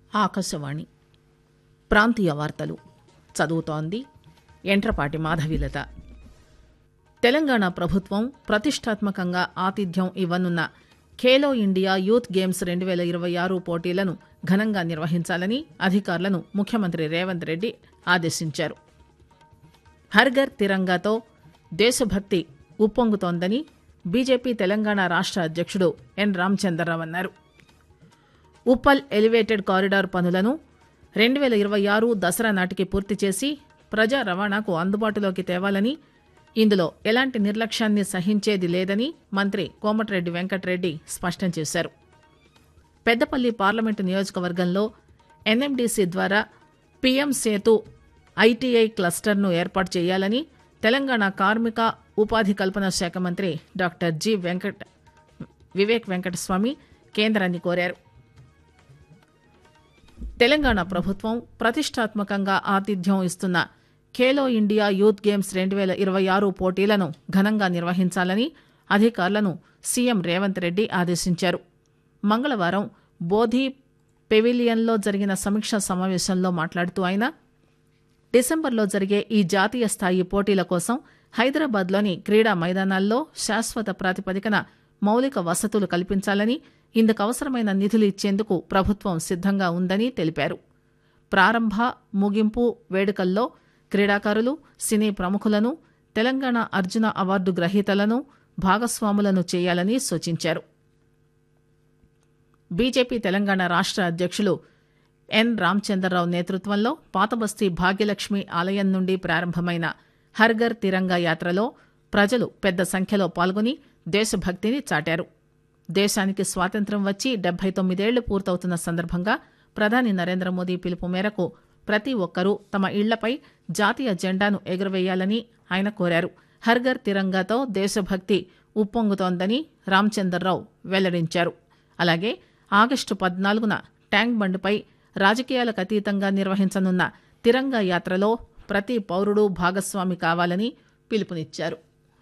ఆకాశవాణి ప్రాంతీయ వార్తలు చదువుతోంది ఎంట్రపాటి మాధవీలత తెలంగాణ ప్రభుత్వం ప్రతిష్టాత్మకంగా ఆతిథ్యం ఇవ్వనున్న ఖేలో ఇండియా యూత్ గేమ్స్ రెండు వేల ఇరవై ఆరు పోటీలను ఘనంగా నిర్వహించాలని అధికారులను ముఖ్యమంత్రి రేవంత్ రెడ్డి ఆదేశించారు హర్ఘర్ తిరంగాతో దేశభక్తి ఉప్పొంగుతోందని బీజేపీ తెలంగాణ రాష్ట అధ్యక్షుడు ఎన్ రామచంద్రరావు అన్నారు ఉప్పల్ ఎలివేటెడ్ కారిడార్ పనులను రెండు వేల ఇరవై ఆరు దసరా నాటికి పూర్తి చేసి ప్రజా రవాణాకు అందుబాటులోకి తేవాలని ఇందులో ఎలాంటి నిర్లక్ష్యాన్ని సహించేది లేదని మంత్రి కోమటిరెడ్డి వెంకటరెడ్డి స్పష్టం చేశారు పెద్దపల్లి పార్లమెంటు నియోజకవర్గంలో ఎన్ఎండీసీ ద్వారా పీఎం సేతు ఐటీఐ క్లస్టర్ను ఏర్పాటు చేయాలని తెలంగాణ కార్మిక ఉపాధి కల్పన శాఖ మంత్రి డాక్టర్ జి వెంకట వివేక్ వెంకటస్వామి కేంద్రాన్ని కోరారు తెలంగాణ ప్రభుత్వం ప్రతిష్టాత్మకంగా ఆతిథ్యం ఇస్తున్న ఖేలో ఇండియా యూత్ గేమ్స్ రెండు వేల ఇరవై ఆరు పోటీలను ఘనంగా నిర్వహించాలని అధికారులను సీఎం రేవంత్ రెడ్డి ఆదేశించారు మంగళవారం బోధి పెవిలియన్లో జరిగిన సమీక్షా సమావేశంలో మాట్లాడుతూ ఆయన డిసెంబర్లో జరిగే ఈ జాతీయ స్థాయి పోటీల కోసం హైదరాబాద్లోని క్రీడా మైదానాల్లో శాశ్వత ప్రాతిపదికన మౌలిక వసతులు కల్పించాలని ఇందుకు అవసరమైన నిధులు ఇచ్చేందుకు ప్రభుత్వం సిద్దంగా ఉందని తెలిపారు ప్రారంభ ముగింపు వేడుకల్లో క్రీడాకారులు సినీ ప్రముఖులను తెలంగాణ అర్జున అవార్డు గ్రహీతలను భాగస్వాములను చేయాలని సూచించారు బీజేపీ తెలంగాణ రాష్ట అధ్యక్షులు ఎన్ రామచంద్రరావు నేతృత్వంలో పాతబస్తీ భాగ్యలక్ష్మి ఆలయం నుండి ప్రారంభమైన హర్ఘర్ తిరంగా యాత్రలో ప్రజలు పెద్ద సంఖ్యలో పాల్గొని దేశభక్తిని చాటారు దేశానికి స్వాతంత్ర్యం వచ్చి డెబ్బై తొమ్మిదేళ్లు పూర్తవుతున్న సందర్భంగా ప్రధాని నరేంద్ర మోదీ పిలుపు మేరకు ప్రతి ఒక్కరూ తమ ఇళ్లపై జాతీయ జెండాను ఎగురవేయాలని ఆయన కోరారు హర్ఘర్ తిరంగాతో దేశభక్తి ఉప్పొంగుతోందని రామచందర్రావు వెల్లడించారు అలాగే ఆగస్టు పద్నాలుగున ట్యాంక్ బండ్పై రాజకీయాలకు అతీతంగా నిర్వహించనున్న తిరంగా యాత్రలో ప్రతి పౌరుడు భాగస్వామి కావాలని పిలుపునిచ్చారు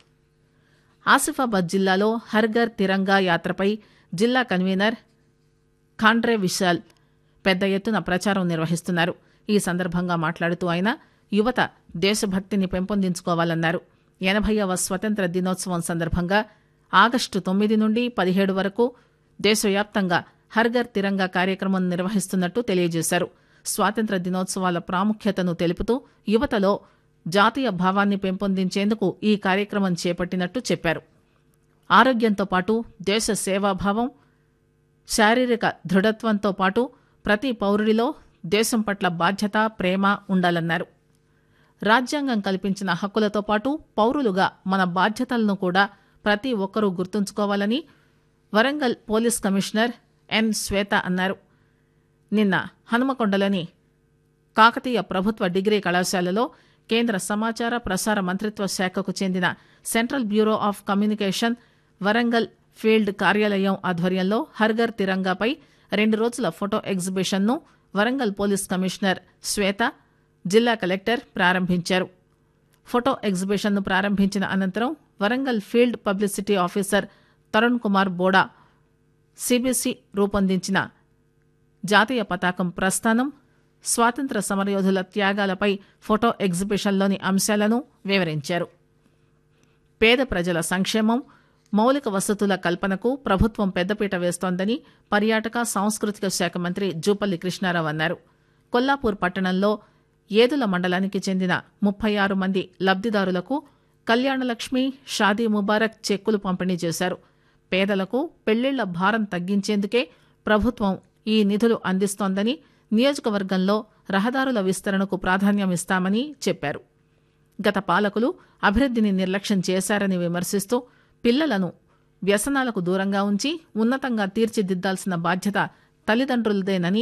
ఆసిఫాబాద్ జిల్లాలో హర్ఘర్ తిరంగా యాత్రపై జిల్లా కన్వీనర్ ఖాండ్రే విశాల్ పెద్ద ఎత్తున ప్రచారం నిర్వహిస్తున్నారు ఈ సందర్భంగా మాట్లాడుతూ ఆయన యువత దేశభక్తిని పెంపొందించుకోవాలన్నారు ఎనభైవ స్వతంత్ర దినోత్సవం సందర్భంగా ఆగస్టు తొమ్మిది నుండి పదిహేడు వరకు దేశవ్యాప్తంగా హర్ఘర్ తిరంగా కార్యక్రమం నిర్వహిస్తున్నట్టు తెలియజేశారు స్వాతంత్ర దినోత్సవాల ప్రాముఖ్యతను తెలుపుతూ యువతలో జాతీయ భావాన్ని పెంపొందించేందుకు ఈ కార్యక్రమం చేపట్టినట్టు చెప్పారు ఆరోగ్యంతో పాటు దేశ సేవాభావం శారీరక దృఢత్వంతో పాటు ప్రతి పౌరుడిలో దేశం పట్ల బాధ్యత ప్రేమ ఉండాలన్నారు రాజ్యాంగం కల్పించిన హక్కులతో పాటు పౌరులుగా మన బాధ్యతలను కూడా ప్రతి ఒక్కరూ గుర్తుంచుకోవాలని Warangal police commissioner N Shweta అన్నారు నిన్న హనుమకొండలోని కాకతీయ ప్రభుత్వ డిగ్రీ కళాశాలలో కేంద్ర సమాచార ప్రసార మంత్రిత్వ శాఖకు చెందిన central bureau of communication Warangal field కార్యాలయం ఆధ్వర్యంలో హర్ఘర్ తిరంగాపై రెండు రోజుల ఫోటో ఎగ్జిబిషన్ను వరంగల్ పోలీస్ కమిషనర్ శ్వేత జిల్లా కలెక్టర్ ప్రారంభించారు ఫోటో ఎగ్జిబిషన్ను ప్రారంభించిన అనంతరం Warangal field publicity officer Tarun Kumar Boda CBC రూపొందించిన జాతీయ పతాకం ప్రస్థానం స్వాతంత్ర సమరయోధుల త్యాగాలపై ఫోటో ఎగ్జిబిషన్లోని అంశాలను వివరించారు పేద ప్రజల సంక్షేమం మౌలిక వసతుల కల్పనకు ప్రభుత్వం పెద్దపీట వేస్తోందని పర్యాటక సాంస్కృతిక శాఖ మంత్రి జూపల్లి కృష్ణారావు అన్నారు కొల్లాపూర్ పట్టణంలో ఏదుల మండలానికి చెందిన ముప్పై ఆరు మంది లబ్దిదారులకు కళ్యాణలక్ష్మి షాదీ ముబారక్ చెక్కులు పంపిణీ చేశారు పేదలకు పెళ్లిళ్ల భారం తగ్గించేందుకే ప్రభుత్వం ఈ నిధులు అందిస్తోందని నియోజకవర్గంలో రహదారుల విస్తరణకు ప్రాధాన్యమిస్తామని చెప్పారు గత పాలకులు అభివృద్ధిని నిర్లక్ష్యం చేశారని విమర్శిస్తూ పిల్లలను వ్యసనాలకు దూరంగా ఉంచి ఉన్నతంగా తీర్చిదిద్దాల్సిన బాధ్యత తల్లిదండ్రులదేనని